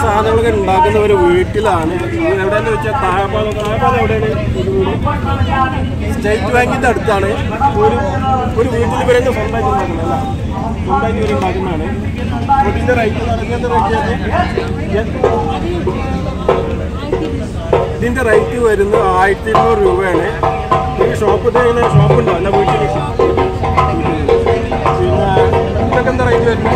സാധനങ്ങളൊക്കെ ഉണ്ടാക്കുന്ന ഒരു വീട്ടിലാണ് ഇത് എവിടെയെന്ന് വെച്ചാൽ താഴെപ്പാലം താഴെപ്പാലം എവിടെയാണ് ഇത് വീട് സ്റ്റേറ്റ് ബാങ്കിന്റെ അടുത്താണ് ഒരു ഒരു വീട്ടിൽ ഇവരെന്നെ സ്വന്തമായിട്ട് ഉണ്ടാക്കുന്നതല്ല സ്വന്തമായിട്ട് ഇവർ ഉണ്ടാക്കുന്നതാണ് വീട്ടിന്റെ റേറ്റ് നടക്കുന്നത് ഇതിന്റെ റേറ്റ് വരുന്നത് ആയിരത്തി ഇരുന്നൂറ് രൂപയാണ് ഈ ഷോപ്പ് ഇങ്ങനെ ഷോപ്പ് ഉണ്ടോ അല്ല വീട്ടിൽ പിന്നെ ഇതൊക്കെ എന്താ റേറ്റ് വരുന്നത്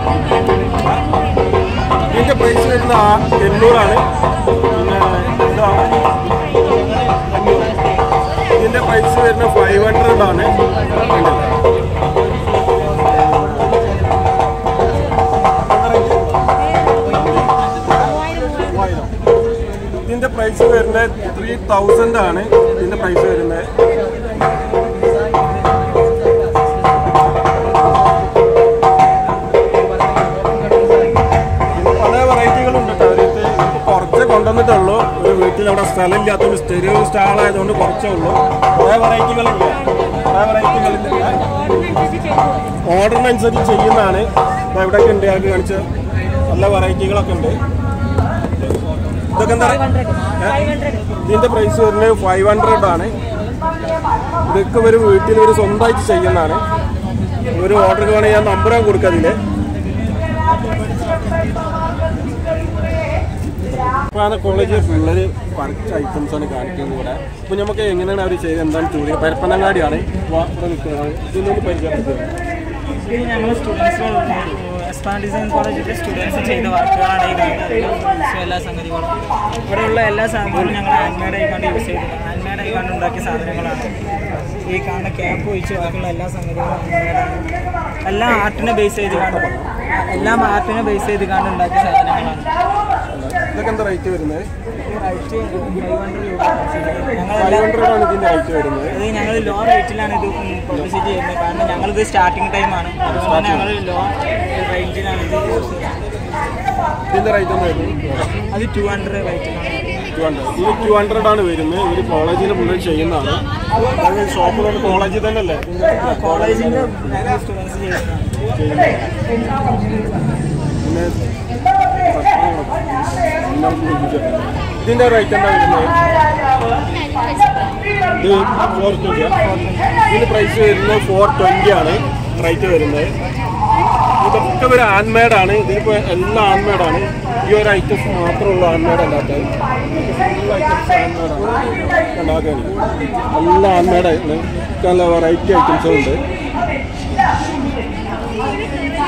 ഇതിന്റെ പ്രൈസ് വരുന്നത് ആ- എണ്ണൂറാണ് പിന്നെ ഇതാ അഞ്ഞൂറ്. ഇതിന്റെ പ്രൈസ് വരുന്നത് ഫൈവ് ഹൺഡ്രഡ് ആണ് കണ്ടില്ലേ? മൂവായിരം. ഇതിന്റെ പ്രൈസ് വരുന്നത് ത്രീ തൗസൻഡ് ആണ് ഇതിന്റെ പ്രൈസ് വരുന്നത് പിന്നെ പല വെറൈറ്റികളുണ്ട് കേട്ടോ അവരടുത്ത് ഇപ്പൊ കുറച്ച് കൊണ്ടുവന്നിട്ടുള്ളൂ ഒരു വീട്ടിൽ അവിടെ സ്ഥലം ഇല്ലാത്തതുകൊണ്ട് സ്റ്റെരിയോ സ്റ്റാൾ ആയതുകൊണ്ട് കുറച്ചേ ഉള്ളൂ കുറേ വെറൈറ്റികളില്ല കുറേ വെറൈറ്റികളില്ല ഓർഡറിനനുസരിച്ച് ചെയ്യുന്നതാണ് ഇപ്പൊ ഇവിടെയൊക്കെ ഉണ്ട് ഞങ്ങൾക്ക് കാണിച്ച നല്ല വെറൈറ്റികളൊക്കെ ഉണ്ട് ഇതൊക്കെ എന്താ ഏ? ഇതിന്റെ പ്രൈസ് വരുന്നത് ഫൈവ് ഹൺഡ്രഡ് ആണ് ഇതൊക്കെ ഒരു വീട്ടിൽ ഒരു സ്വന്തമായിട്ട് ചെയ്യുന്നതാണ് ഒരു ഓർഡർ വേണമെങ്കിൽ ഞാൻ നമ്പർ ഞാൻ കൊടുക്കാം അതില് ഇപ്പോഴാണ് കോളേജിൽ പിള്ളേർ കുറച്ച് ഐറ്റംസ് ആണ് കാണിക്കുന്നത് ഇവിടെ ഇപ്പൊ നമുക്ക് എങ്ങനെയാണ് അവർ ചെയ്ത് എന്താണ് ചോദിക്കുക പരപ്പനങ്ങാടിയാണ് വാ, ഇവിടെ നിൽക്കുന്നത് ഇതിനൊന്ന് പരിചയപ്പെടുത്തുക ഇത് ഞങ്ങൾ സ്റ്റുഡൻസ് എസ്പാൻ ഡിസൈൻ കോളേജിലെ സ്റ്റുഡൻസ് ചെയ്ത വർക്കുകളാണ് ഈ കാണുന്നത് എല്ലാ സംഗതികളും ഇവിടെയുള്ള എല്ലാ സാധനങ്ങളും ഞങ്ങൾ ഹാൻഡ്മെയ്ഡ് ആയിക്കാണ്ട് യൂസ് ചെയ്ത് ഹാൻഡ്മെയ്ഡ് ആയിക്കാണ്ട് ഉണ്ടാക്കിയ സാധനങ്ങളാണ് ഈ കാണുന്ന ക്യാപ്പ് ഒഴിച്ച് ബാക്കിയുള്ള എല്ലാ സംഗതികളും ഹാൻഡ്മെയ്ഡാണ് എല്ലാം ആർട്ടിനെ ബേസ് ചെയ്ത് കണ്ട് എല്ലാം ആർട്ടിനെ ബേസ് ചെയ്ത് കണ്ട് ഉണ്ടാക്കിയ സാധനങ്ങളാണ് ഇതൊക്കെ എന്താ റേറ്റ് വരുന്നത് റേറ്റ് ഫൈവ് ഹൺഡ്രഡ് രൂപ ഫൈവ് ഞങ്ങളെല്ലാം ഹൺഡ്രഡ് ആണ് ഇതിന്റെ റേറ്റ് വരുന്നത് ഇത് ഞങ്ങൾ ലോ റേറ്റിലാണ് ഇത് പബ്ലിസിറ്റി ചെയ്യുന്നത് കാരണം ഞങ്ങളിത് സ്റ്റാർട്ടിംഗ് ടൈമാണ് അതുകൊണ്ട് തന്നെ ഞങ്ങൾ ലോ റേഞ്ചിലാണ് ഇത് യൂസ് ചെയ്യുന്നത് ഇതിന്റെ റേറ്റ് എന്താ വരുന്നത് അത് ടു ഹൺഡ്രഡ് റേറ്റിലാണ് ടു ഹൺഡ്രഡ് ഇത് ടു ഹൺഡ്രഡ് ആണ് വരുന്നത് ഒരു കോളേജിൽ പിള്ളേർ ചെയ്യുന്നതാണ് ഷോപ്പിലോട്ട് കോളേജിൽ തന്നെ അല്ലേ കോളേജിൻ്റെ സ്റ്റുഡൻസ് ചെയ്യുന്നതാണ് പിന്നെ ഇതിന്റെ റേറ്റ് എന്താ വരുന്നത് ഇത് ഫോർ ട്വന്റി ഇതിന് പ്രൈസ് വരുന്നത് ഫോർ ട്വന്റി ആണ് റേറ്റ് വരുന്നത് ഇതൊക്കെ ഒരു ഹാൻഡ്മെയ്ഡ് ആണ് ഇതിലിപ്പോൾ എല്ലാം ഹാൻഡ്മെയ്ഡ് ആണ് ഈ ഒരു ഐറ്റംസ് മാത്രമുള്ള ഹാൻഡ്മെയ്ഡ് അല്ലാത്തത് ഫുൾ ഐറ്റംസ് ഹാൻഡ്മെയ്ഡ് ആണ് ഉണ്ടാക്കാൻ എല്ലാം ഹാൻഡ്മെയ്ഡ് ആണ് നല്ല വെറൈറ്റി ഐറ്റംസും ഉണ്ട്